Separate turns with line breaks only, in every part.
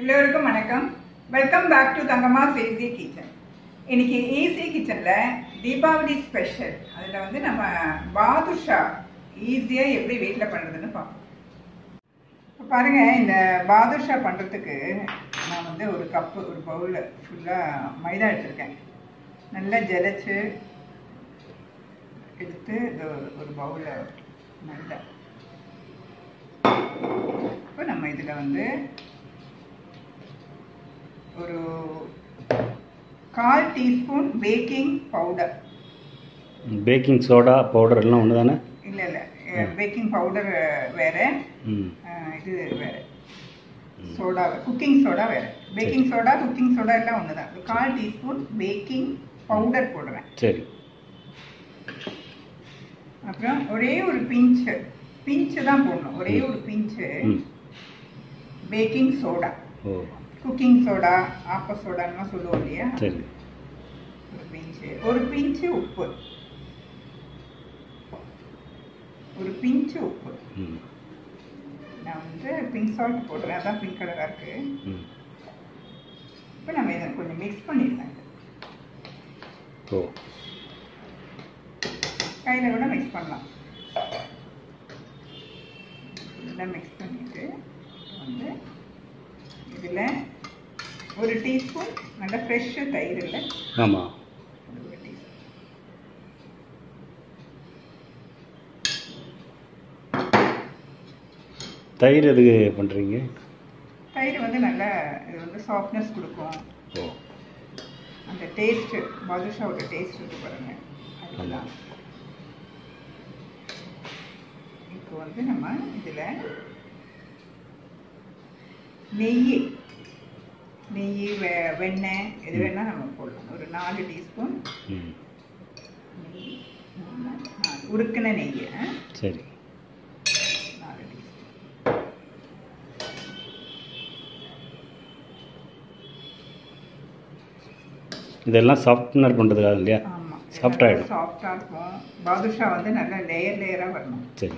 எல்லோருக்கும் வணக்கம் welcome back to Thangamma's easy kitchen இன்னைக்கு ஈஸி கிச்சனில் தீபாவளி ஸ்பெஷல் அதில் வந்து நம்ம பாதுஷா ஈஸியாக எப்படி வீட்டில் பண்ணுறதுன்னு பார்ப்போம் இப்போ பாருங்கள் இந்த பாதுஷா பண்ணுறதுக்கு நான் வந்து ஒரு கப்பு ஒரு பவுலில் ஃபுல்லாக மைதா எடுத்திருக்கேன் நல்லா ஜலிச்சு எடுத்து இது ஒரு- ஒரு பவுலில் மைதா இப்போ நம்ம இதில் வந்து ஒரு கால் teaspoon baking powder
baking soda powder எல்லாம் ஒன்று தானே
இல்லை இல்லை பேக்கிங் பவுடர் வேற
ம்
அஹ், இது வேற சோடா குக்கிங் சோடா வேற பேக்கிங் சோடா குக்கிங் சோடா எல்லாம் ஒன்று தான் ஒரு கால் டீஸ்பூன் பேக்கிங் பவுடர் போடுறேன்
சரி
அப்புறம் ஒரே ஒரு பிஞ்சு பிஞ்சு தான் போடணும் ஒரே ஒரு பிஞ்சு
ம்
பேக்கிங் சோடா
ஓ
குக்கிங் சோடா ஆப்ப சோடான்னு சொல்லுவோம் இல்லையா
சரி
ஒரு பிஞ்சு ஒரு பிஞ்சு உப்பு ஒரு பிஞ்சு உப்பு
ம்
நான் வந்து பிங்க் சால்ட் போடுறேன் அதான் பிங்க் கலராக இருக்கு
ம்
இப்போ நம்ம இதை கொஞ்சம் மிக்ஸ் பண்ணிடலாம்
ஓ
கையில் கூட மிக்ஸ் பண்ணலாம் நல்லா மிக்ஸ் பண்ணிட்டு வந்து இதில் ஒரு டீஸ்பூன் நல்ல ஃப்ரெஷ்ஷு தயிர் இல்லை
ஆமாம்
ஒரு டீஸ்பூன்
தயிர் எதுக்கு பண்ணுறீங்க
தயிர் வந்து நல்லா இது வந்து சாஃப்ட்னஸ் கொடுக்கும்
ஓ
அந்த டேஸ்ட்டு பாதுஷாவோட டேஸ்ட் இருக்கு பாருங்க அதுதான் இப்போ வந்து நம்ம இதில் நெய் நெய் வெ வெண்ணெய் எது வேணால் நம்ம போடலாம் ஒரு நாலு டீஸ்பூன்
ம்
நெய் மூணு, நாலு உருக்கின நெய் ஆ?
சரி
நாலு டீஸ்பூன்
இதெல்லாம் சாஃப்ட்னர் பண்ணுறதுக்காக இல்லையா
ஆமாம்
Soft ஆயிடும்.
சாஃப்டாக இருக்கும் பாதுஷா வந்து நல்லா லேயர் லேயராக வரணும்
சரி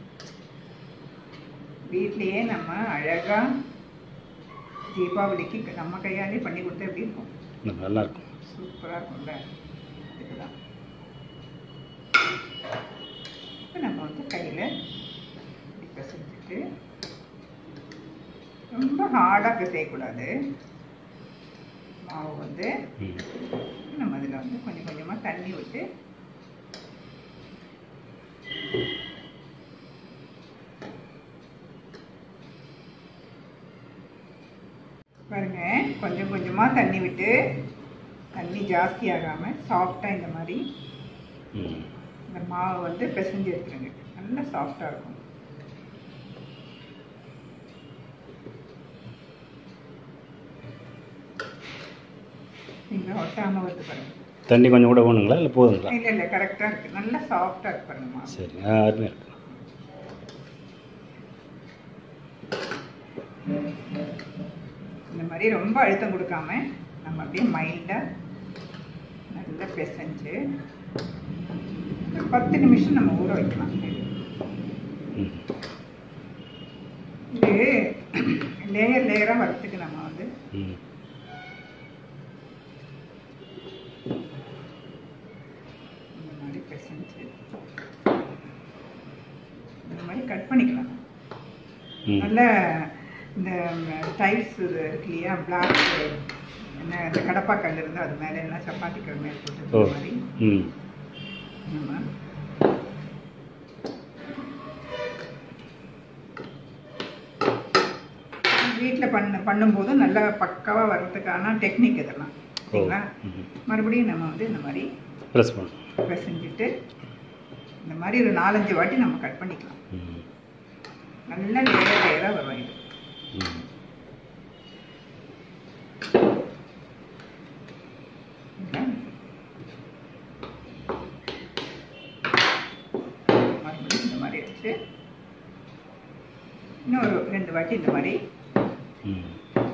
வீட்லயே நம்ம அழகா தீபாவளிக்கு நம்ம கையாலே பண்ணி கொடுத்தா எப்படி இருக்கும்
ந- நல்லா இருக்கும்
சூப்பரா இருக்கும்ல இதுதான் இப்போ நம்ம வந்து கையில இப்படி பிசைஞ்சிட்டு ரொம்ப ஹார்டாக பிசையக்கூடாது மாவு வந்து
ம்
நம்ம அதில் வந்து கொஞ்சம் கொஞ்சமாக தண்ணி விட்டு பாருங்க கொஞ்சம் கொஞ்சமாக தண்ணி விட்டு தண்ணி ஜாஸ்தி ஆகாமல் சாஃப்டாக இந்த மாதிரி
ம்
இந்த மாவு வந்து பிசைஞ்சு எடுத்துருங்க நல்லா சாஃப்டாக இருக்கும் நீங்கள் ஒட்டாமல் வருது பாருங்க
தண்ணி கொஞ்சம் கூட வேணுங்களா இல்லை போதுங்களா
இல்லை இல்லை கரெக்டாக இருக்குது நல்லா சாஃப்டாக இருக்கு பாருங்க மாவு
சரி ஆ அருமையாக இருக்கு
இந்த மாதிரி ரொம்ப அழுத்தம் கொடுக்காம நம்ம அப்படியே மைல்டாக நல்லா பிசைஞ்சு ஒரு பத்து நிமிஷம் நம்ம ஊற வைக்கலாம்
ம்
இது லேயர் லேயராக வரத்துக்கு நம்ம வந்து
ம்
இந்த மாதிரி பிசைஞ்சு இந்த மாதிரி கட் பண்ணிக்கலாம்
ம்
நல்ல இந்த டைல்ஸ் இது இருக்கு இல்லையா பிளாக் என்ன இந்த கடப்பாக்கல் இருந்தால் அது மேலே எல்லாம் சப்பாத்தி கல் மேலே போட்டு
ஓ
இந்த மாதிரி
ம்
நம்ம வீட்டில் பண்ண பண்ணும்போது நல்லா பக்காவாக வர்றதுக்கான டெக்னிக் இதெல்லாம்
ஓ
சரிங்களா
ம்
மறுபடியும் நம்ம வந்து இந்த மாதிரி
ப்ரெஸ் பண்ணணும்
பிசைஞ்சிட்டு இந்த மாதிரி ஒரு நாலஞ்சு வாட்டி நம்ம கட் பண்ணிக்கலாம்
ம்
நல்லா லேயர் லேயராக வரும் இது
ம்
சரிங்களா? மறுபடியும் இந்த மாதிரி வச்சு இன்னும் ஒரு ரெண்டு வாட்டி இந்த மாதிரி
ம்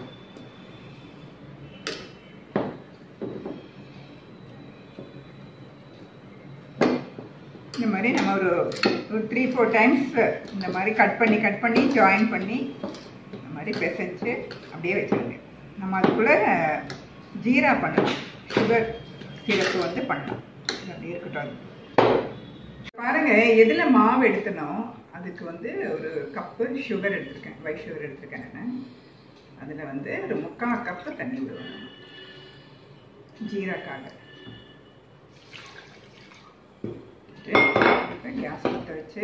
இந்த மாதிரி நம்ம ஒரு ஒரு த்ரீ ஃபோர் டைம்ஸ் இந்த மாதிரி கட் பண்ணி கட் பண்ணி ஜாயின் பண்ணி இந்த மாதிரி அப்படி பிசைஞ்சு அப்படியே வச்சிருங்க நம்ம அதுக்குள்ளே ஜீரா பண்ணணும் சுகர் சிரப்பு வந்து பண்ணலாம் இது அப்படி இருக்கட்டும் அது. பாருங்க எதுல மாவு எடுத்தனோ அதுக்கு வந்து ஒரு கப்பு சுகர் எடுத்திருக்கேன் ஒயிட் சுகர் எடுத்திருக்கேன் நான் அதில் வந்து ஒரு முக்கால் கப்பு தண்ணி விடுவேன் ஜீராக்காக கேஸ் பற்ற வச்சு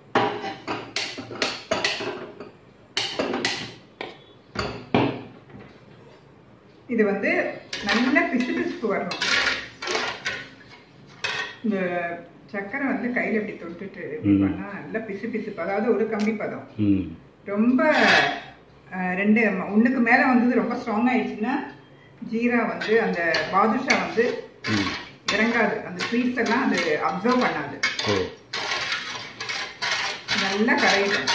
இது வந்து நல்ல பிசு பிசுப்பு வரணும் இந்த சக்கரை வந்து கையில் இப்படி தொட்டுட்டு இப்படி
ம்.
பண்ணா நல்ல பிசு பிசுப்பு அதாவது ஒரு கம்பி பதம்
ம்
ரொம்ப அஹ், ரெண்டு ம- ஒண்ணுக்கு மேல வந்தது ரொம்ப ஸ்ட்ராங் ஆயிடுச்சுன்னா ஜீரா வந்து அந்த பாதுஷா வந்து
ம்
இறங்காது அந்த ஸ்வீட்ஸ் எல்லாம் அது அப்சர்வ் பண்ணாது
ஓ
நல்லா கரையிடும்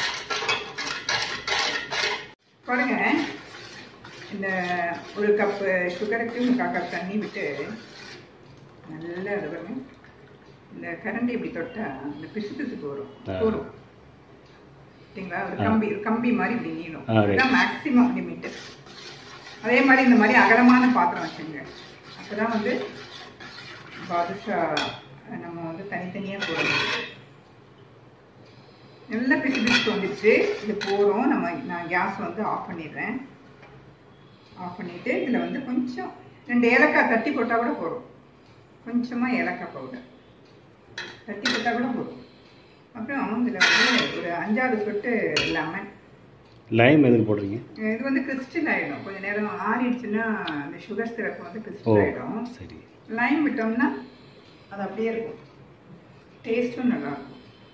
பாருங்க இந்த ஒரு கப்பு சுகருக்கு முக்கால் கப் தண்ணி விட்டு நல்லா அது பாருங்க இந்த கரண்டி இப்படி தொட்டா இந்த பிசு பிசுப்பு வரும்
ஆ.
போரும் சரிங்களா ஒரு
ஆ.
கம்பி ஒரு கம்பி மாதிரி இப்படி நீளும்
ஆ, right.
இதுதான் மேக்ஸிமம் லிமிட் அதே மாதிரி இந்த மாதிரி அகலமான பாத்திரம் வச்சுங்க அப்பதான் வந்து பாதுஷா நம்ம வந்து தனித்தனியாக போடணும் நல்லா பிசு பிசுக்கு வந்துடுச்சு இது போகிறோம் நம்ம நான் கேஸ் வந்து ஆஃப் பண்ணிடுறேன் ஆஃப் பண்ணிவிட்டு இதில் வந்து கொஞ்சம் ரெண்டு ஏலக்காய் தட்டி போட்டால் கூட போதும் கொஞ்சமாக ஏலக்காய் பவுடர் தட்டி போட்டால் கூட போதும் அப்புறம் இதில் வந்து ஒரு அஞ்சாறு சொட்டு லெமன்
லைம் எதுக்கு போடுறீங்க
இது வந்து கிறிஸ்டல் ஆகிடும் கொஞ்சம் நேரம் ஆறிடுச்சுன்னா அந்த சுகர் சிரப் வந்து
ஓ
கிறிஸ்டல் ஆகிடும்
சரி
லைம் விட்டோம்னா அது அப்படியே இருக்கும் டேஸ்ட்டும் நல்லா இருக்கும்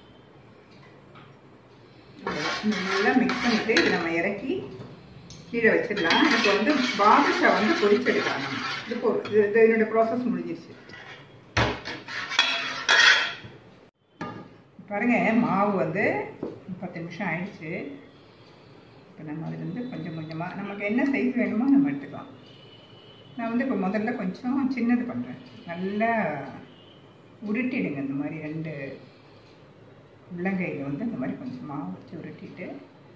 நல்லா மிக்ஸ் பண்ணிட்டு இது நம்ம இறக்கி கீழே வச்சிடலாம் இப்போ வந்து பாதுஷா வந்து பொரிச்செடுக்கலாம் நம்ம இது போ இது இது என்னோட ப்ராசஸ் முடிஞ்சிருச்சு பாருங்க மாவு வந்து பத்து நிமிஷம் ஆயிடுச்சு இப்போ நம்ம அதுலேருந்து கொஞ்சம் கொஞ்சமாக நமக்கு என்ன சைஸ் வேணுமோ நம்ம எடுத்துக்கலாம் நான் வந்து இப்போ முதல்ல கொஞ்சம் சின்னது பண்ணுறேன் நல்லா உருட்டிடுங்க இந்த மாதிரி ரெண்டு உள்ளங்கையில் வந்து இந்த மாதிரி கொஞ்சம் மாவு வச்சு உருட்டிட்டு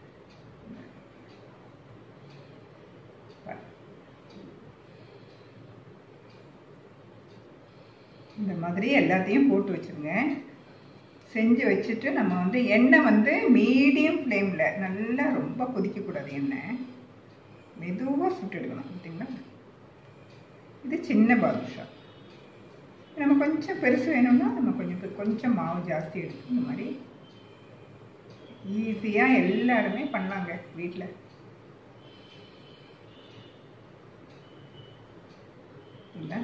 பாரு. இந்த மாதிரி எல்லாத்தையும் போட்டு வச்சுருங்க செஞ்சு வச்சுட்டு நம்ம வந்து எண்ணெய் வந்து மீடியம் ஃப்ளேமில் நல்லா ரொம்ப கொதிக்கக்கூடாது எண்ணெய் மெதுவாக சுட்டு எடுக்கணும் பார்த்தீங்களா இது சின்ன பாதுஷா நம்ம கொஞ்சம் பெருசு வேணும்னா நம்ம கொஞ்சம் பெ- கொஞ்சம் மாவு ஜாஸ்தி எடுத்து இந்த மாதிரி ஈஸியாக எல்லாருமே பண்ணலாங்க வீட்டில் இல்லைங்களா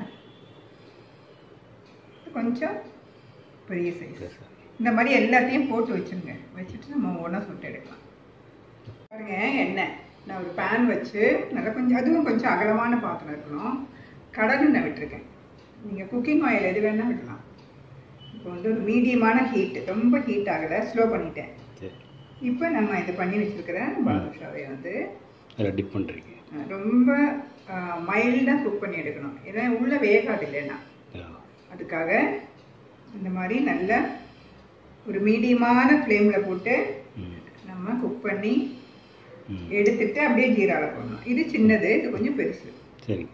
இது கொஞ்சம் பெரிய சைஸ்
சரி, சரி.
இந்த மாதிரி எல்லாத்தையும் போட்டு வச்சுருங்க வச்சுட்டு நம்ம ஒன்றா சுட்டு எடுக்கலாம் பாருங்க எண்ணெய் நான் ஒரு பேன் வச்சு நல்லா கொஞ்சம் அதுவும் கொஞ்சம் அகலமான பாத்திரம் இருக்கணும் கடலெண்ணெய் விட்டுருக்கேன் நீங்கள் குக்கிங் ஆயில் எது வேணால் விடலாம் இப்போ வந்து ஒரு மீடியமான ஹீட் ரொம்ப ஹீட் ஆகலை ஸ்லோ பண்ணிட்டேன்
சரி
இப்போ நம்ம இது பண்ணி வச்சிருக்கிற பாதுஷாவை வந்து
அதில் டிப் பண்ணுறீங்க
அஹ், ரொம்ப மைல்டாக குக் பண்ணி எடுக்கணும் ஏன்னா உள்ளே வேகாது இல்லைன்னா அதுக்காக இந்த மாதிரி நல்ல ஒரு மீடியமான ஃப்ளேமில் போட்டு
ம்
நம்ம குக் பண்ணி
ம்
எடுத்துட்டு அப்படியே ஜீரால போடணும் இது சின்னது இது கொஞ்சம் பெருசு
சரி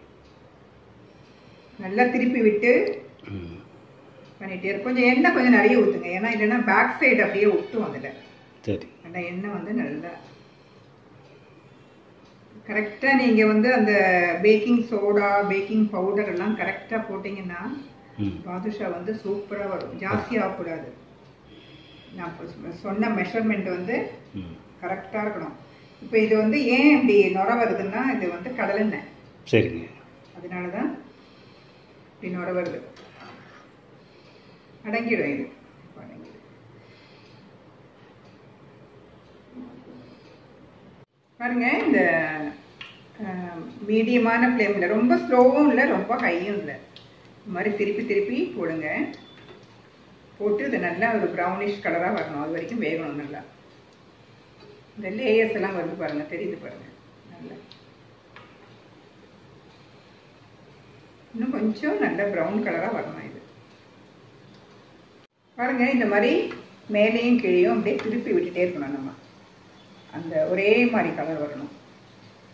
நல்லா திருப்பி விட்டு
ம்
பண்ணிட்டே இருக்கும் கொஞ்சம் எண்ணெய் கொஞ்சம் நிறைய ஊற்றுங்க ஏன்னா இல்லைன்னா பேக் சைடு அப்படியே ஒட்டும் அதில்
சரி
நல்லா எண்ணெய் வந்து நல்லா கரெக்டாக நீங்கள் வந்து அந்த பேக்கிங் சோடா பேக்கிங் பவுடர் எல்லாம் கரெக்டாக போட்டிங்கன்னா
ம்
பாதுஷா வந்து சூப்பராக வரும் ஜாஸ்தி ஆகக்கூடாது நான் இப்ப சொ- சொன்ன மெஷர்மெண்ட் வந்து
ம்
கரெக்டாக இருக்கணும் இப்போ இது வந்து ஏன் இப்படி நுர வருதுன்னா இது வந்து கடலெண்ணெய்
சரிங்க
அதனால தான் இப்படி நுர வருது அடங்கிடும் இது இப்ப அடங்கிடும் பாருங்க இந்த மீடியமான ஃப்ளேமில் ரொம்ப ஸ்லோவும் இல்லை ரொம்ப ஹையும் இல்லை இந்த மாதிரி திருப்பி திருப்பி போடுங்க போட்டு இது நல்லா ஒரு ப்ரௌனிஷ் கலராக வரணும் அது வரைக்கும் வேகணும் நல்லா இந்த லேயர்ஸ் எல்லாம் வருது பாருங்க தெரியுது பாருங்க நல்லா இன்னும் கொஞ்சம் நல்ல ப்ரௌன் கலராக வரணும் இது பாருங்க இந்த மாதிரி மேலேயும் கீழேயும் அப்படியே திருப்பி விட்டுட்டே இருக்கணும் நம்ம அந்த ஒரே மாதிரி கலர் வரணும்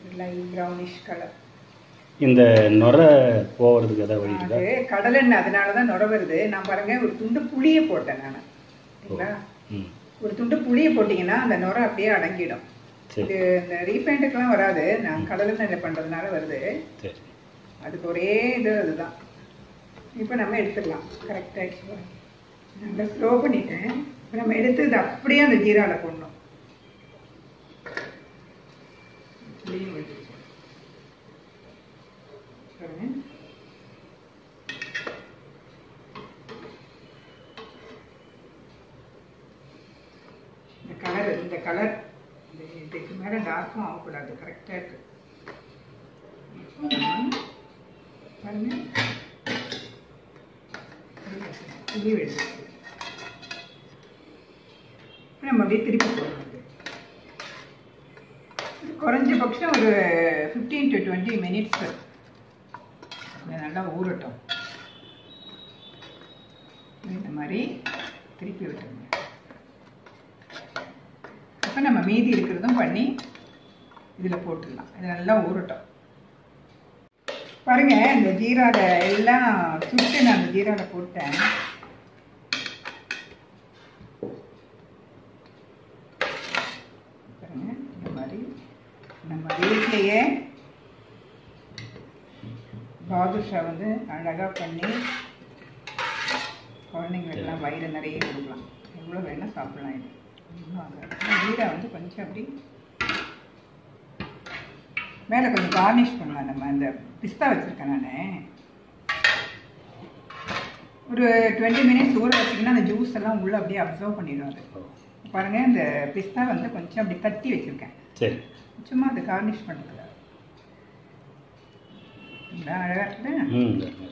லைட் ப்ரௌனிஷ் கலர்
இந்த நுரை போகிறதுக்கு ஏதாவது வழி இருக்கா
அது கடலெண்ணெய் அதனால தான் நுர வருது நான் பாருங்க ஒரு துண்டு புளியை போட்டேன் நான் சரிங்களா
ம்
ஒரு துண்டு புளியை போட்டிங்கன்னா அந்த நுரை அப்படியே அடங்கிடும்
சரி
இது இந்த ரீபெயிண்ட்டுக்கெல்லாம் வராது நான் கடலெண்ணெய் பண்ணுறதுனால வருது
சரி
அதுக்கு ஒரே இது அதுதான் இப்போ நம்ம எடுத்துடலாம் கரெக்டாக நல்லா ஸ்லோ பண்ணிட்டேன் இப்போ நம்ம எடுத்து இது அப்படியே அந்த ஜீராவில் போடணும் அப்படியே விட்டுச்சு. பாருங்க. இந்த கலர் இந்த கலர் இதுக்கு மேலே டார்க்கும் ஆகக்கூடாது கரெக்டாக இருக்கு பாருங்க புளி வெள்ளை நம்ம அப்படியே திருப்பி போடணும் இது. குறைஞ்ச பட்சம் ஒரு ஃபிஃப்டீன் டு டுவெண்ட்டி மினிட்ஸ் நல்லா ஊறட்டும் இந்த மாதிரி திருப்பி விட்டுருங்க அப்போ நம்ம மீதி இருக்கிறதும் பண்ணி இதில் போட்டுடலாம் இது நல்லா ஊறட்டும் பாருங்க இந்த ஜீரால எல்லாம் சுட்டு நான் அந்த ஜீரால போட்டேன் பாருங்க இந்த மாதிரி நம்ம வீட்லயே பாதுஷா வந்து அழகா பண்ணி குழந்தைங்களுக்கெல்லாம் வயிறு நிறைய கொடுக்கலாம் எவ்வளோ வேணால் சாப்பிடலாம் இது ஒன்றும் ஆகாது ஆனா ஜீரா வந்து கொஞ்சம் அப்படி மேலே கொஞ்சம் கார்னிஷ் பண்ணலாம் நம்ம அந்த பிஸ்தா வச்சுருக்கேன் நான் ஒரு டுவெண்ட்டி மினிட்ஸ் ஊற வச்சிங்கன்னா அந்த ஜூஸ் எல்லாம் உள்ளே அப்படியே அப்சர்வ் பண்ணிடும் அது
ஓ
பாருங்க இந்த பிஸ்தா வந்து கொஞ்சம் அப்படி தட்டி வச்சுருக்கேன்
சரி
சும்மா அதை கார்னிஷ் பண்ணுறது அழகாக இருக்குது
ம் சரி.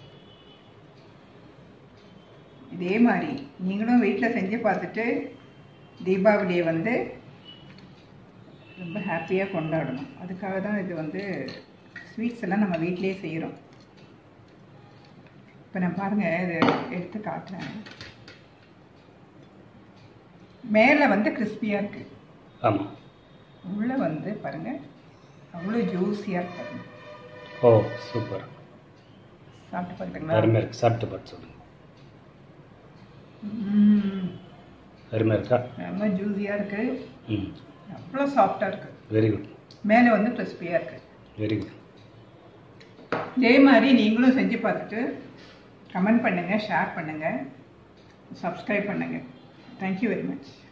இதே மாதிரி நீங்களும் வீட்டில் செஞ்சு பார்த்துட்டு தீபாவளியை வந்து ரொம்ப ஹாப்பியாக கொண்டாடணும் அதுக்காக தான் இது வந்து ஸ்வீட்ஸ் எல்லாம் நம்ம வீட்டிலேயே செய்கிறோம் இப்போ நான் பாருங்கள் இது எடுத்து காட்டுறேன் மேலே வந்து கிறிஸ்பியாக இருக்குது
ஆமாம்
உள்ளே வந்து பாருங்கள் அவ்வளோ ஜூஸியாக இருக்கு பாருங்க
ஓ சூப்பர்
சாப்பிட்டு பார்க்குறீங்களா
அருமையாக இருக்கு சாப்பிட்டு பார்த்து சொல்லுங்கள்
ம்,
அருமையாக இருக்கா
ரொம்ப ஜூஸியாக இருக்குது
ம்
அவ்வளோ சாஃப்டாக இருக்குது
வெரி குட்
மேலே வந்து கிறிஸ்பியாக இருக்குது
வெரி குட்
இதே மாதிரி நீங்களும் செஞ்சு பார்த்துட்டு கமெண்ட் பண்ணுங்கள் ஷேர் பண்ணுங்கள் சப்ஸ்கிரைப் பண்ணுங்கள் தேங்க்யூ வெரி மச்